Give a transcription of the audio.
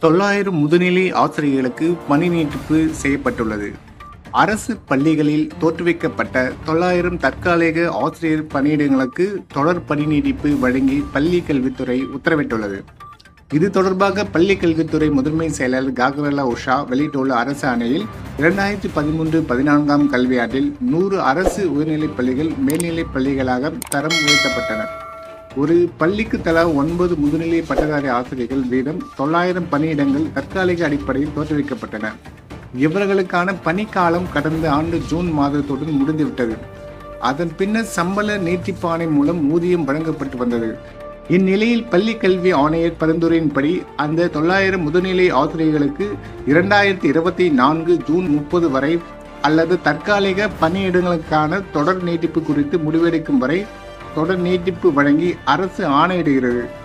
தொள்ளாயிரம் முதுநிலை ஆசிரியர்களுக்கு பணி நீட்டிப்பு செய்யப்பட்டுள்ளது அரசு பள்ளிகளில் தோற்றுவிக்கப்பட்ட தொள்ளாயிரம் தற்காலிக ஆசிரியர் பணியிடங்களுக்கு தொடர் பணி நீட்டிப்பு வழங்கி பள்ளி கல்வித்துறை உத்தரவிட்டுள்ளது இது தொடர்பாக பள்ளி கல்வித்துறை முதன்மை செயலர் காகரலா உஷா வெளியிட்டுள்ள அரசு ஆணையில் இரண்டாயிரத்தி பதிமூன்று பதினான்காம் கல்வியாண்டில் நூறு அரசு உயர்நிலைப் பள்ளிகள் மேல்நிலைப் பள்ளிகளாக தரம் உயர்த்தப்பட்டன ஒரு பள்ளிக்கு தலா ஒன்பது முதுநிலை பட்டதாரி ஆசிரியர்கள் வீதம் தொள்ளாயிரம் பணியிடங்கள் தற்காலிக அடிப்படையில் தோற்றுவிக்கப்பட்டன இவர்களுக்கான பணிக்காலம் கடந்த ஆண்டு ஜூன் மாதத்துடன் முடிந்துவிட்டது அதன் பின்னர் சம்பள நீட்டிப்பாணை மூலம் ஊதியம் வழங்கப்பட்டு வந்தது இந்நிலையில் பள்ளி கல்வி ஆணையர் பரிந்துரையின்படி அந்த தொள்ளாயிரம் முதுநிலை ஆசிரியர்களுக்கு இரண்டாயிரத்தி இருபத்தி நான்கு ஜூன் முப்பது வரை அல்லது தற்காலிக பணியிடங்களுக்கான தொடர் நீட்டிப்பு குறித்து முடிவெடுக்கும் வரை தொடர் நீட்டிப்பு வழங்கி அரசு ஆணையிடுகிறது